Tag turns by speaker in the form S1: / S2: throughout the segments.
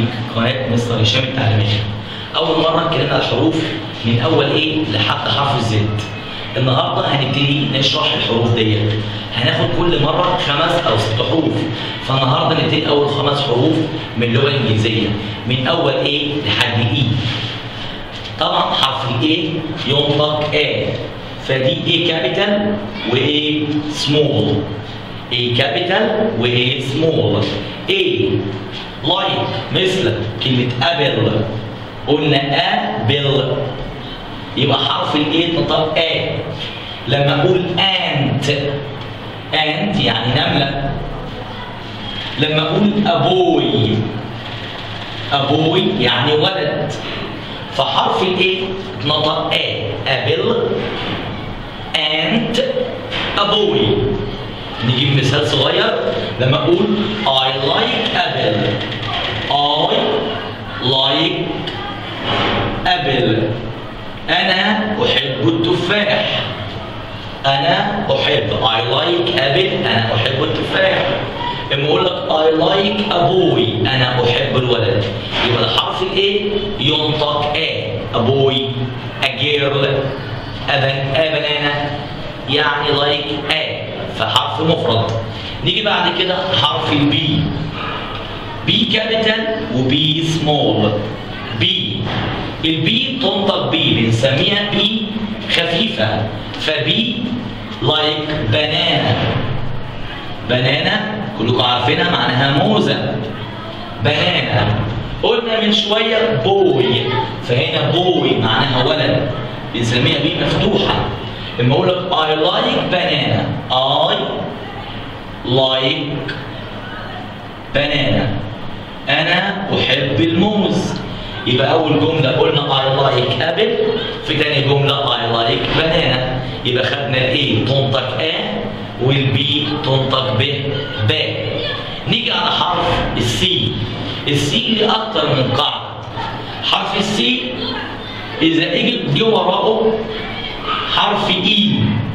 S1: قناه مستر هشام التعليميه اول مره اتكلمنا على الحروف من اول ايه لحد حرف الزد النهارده هنبتدي نشرح الحروف ديت هناخد كل مره خمس او ست حروف فالنهارده نبتدي اول خمس حروف من اللغه الانجليزيه من اول ايه لحد اي طبعا حرف الاي ينطق A فدي A كابيتال و A سمول A كابيتال و A سمول A لايك مثل كلمة أبل قلنا أبل يبقى حرف الاي ينطق A لما أقول أنت أنت يعني نملة لما أقول أبوي أبوي يعني ولد فحرف الايه اتنطق A أبل and أبوي نجيب مثال صغير لما أقول I like apple I like apple أنا أحب التفاح أنا أحب I like apple أنا أحب التفاح لما أقول لك I like أبوي أنا أحب الولد يبقى الحرف الإيه ينطق A أبوي a girl أبن أبنانة يعني like A فحرف مفرد نيجي بعد كده حرف البي بي كابيتال وبي سمول بي البي تنطق بي بنسميها بي خفيفة فبي لايك بنانا بنانا كلكم عارفينها معناها موزة بنانا قلنا من شوية بوي فهنا بوي معناها ولد بنسميها بي مفتوحة لما اقول لك I like banana I like banana أنا أحب الموز يبقى أول جملة قلنا I like apple في تاني جملة I like banana يبقى خدنا الإيه تنطق A والبي تنطق ب ب نيجي على حرف السي السي ليه أكتر من قاعدة حرف السي إذا اجت جه وراءه حرف اي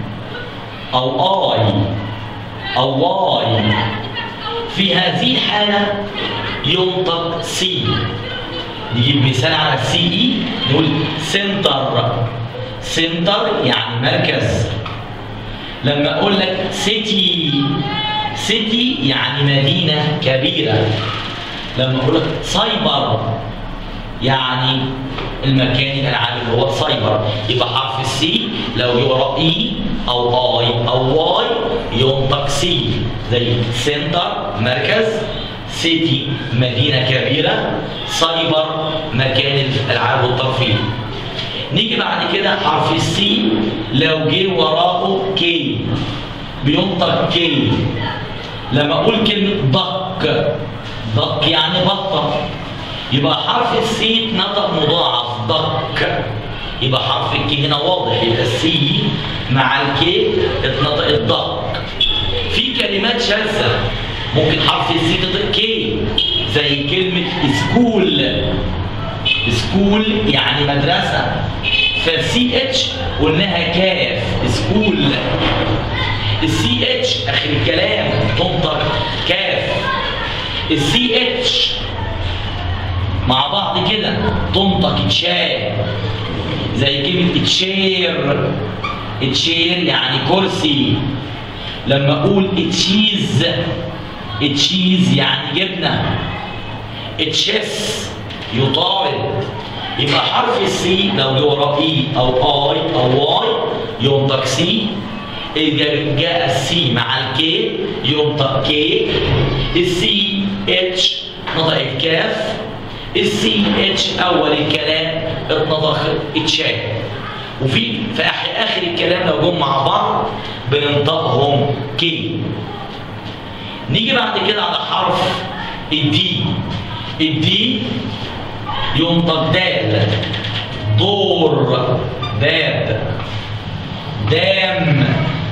S1: او اي او واي في هذه الحالة ينطق سي نجيب مثال على السي اي نقول سنتر سنتر يعني مركز لما اقول لك سيتي سيتي يعني مدينة كبيرة لما اقول لك سايبر يعني المكان الالعاب اللي هو سايبر يبقى حرف السي لو جه وراه اي او اي او واي ينطق سي زي سنتر مركز سيتي مدينه كبيره سايبر مكان الالعاب والترفيه نيجي بعد كده حرف السي لو جه وراه كي بينطق كي لما اقول كلمه ضك ضك يعني بطه يبقى حرف السي اتنطق مضاعف ضك يبقى حرف الكي هنا واضح يبقى السي مع الكي اتنطق الضك في كلمات شاذة ممكن حرف السي تنطق كي زي كلمة سكول سكول يعني مدرسة فالسي اتش قلناها كاف سكول السي اتش اخر الكلام تنطق كاف السي اتش مع بعض كده تنطق تشاء زي كلمة تشير تشير يعني كرسي لما اقول تشيز تشيز يعني جبنة تشيس يطارد يبقى حرف السي لو جه وراه اي او اي او واي ينطق سي إذا جاء السي مع الكي ينطق كي السي اتش نطق الكاف السي اتش اول الكلام اتنطق اتشاء وفي في اخر الكلام لو جم مع بعض بننطقهم كي نيجي بعد كده على حرف الدي الدي ينطق دال دور باب دام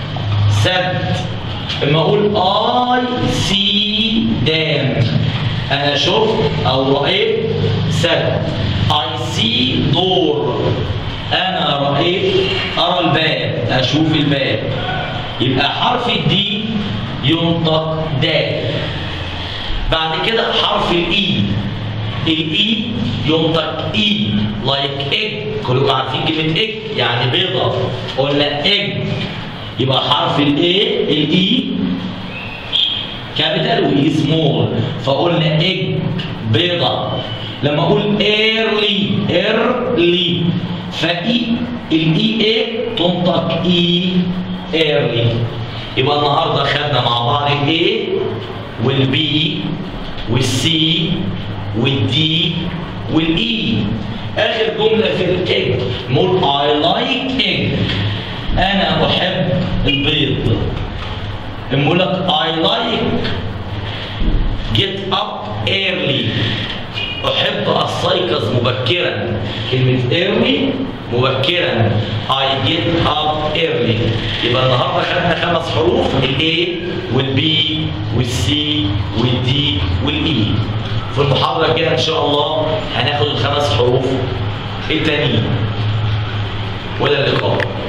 S1: سد لما اقول اي سي دام انا شفت او رايت سد اي سي دور انا رايت ارى الباب اشوف الباب يبقى حرف الدي ينطق دال بعد كده حرف الاي الاي ينطق اي لايك ايج كلكم عارفين كلمه ايج يعني بيضه قلنا ايج يبقى حرف الاي الاي كابيتال واي سمول فقلنا ايج بيضه لما اقول ايرلي ايرلي فاي الاي اي تنطق اي ايرلي يبقى النهارده خدنا مع بعض الاي والبي والسي والدي والاي اخر جمله في الايج نقول اي لايك ايج انا احب البيض نقول لك اي لايك جيت اب ايرلي احب استيقظ مبكرا كلمه ايرلي مبكرا I get up early يبقى النهارده خدنا خمس حروف الاي والبي والسي والدي والاي في المحاضره كده ان شاء الله هناخد الخمس حروف التانيين ولا اللقاء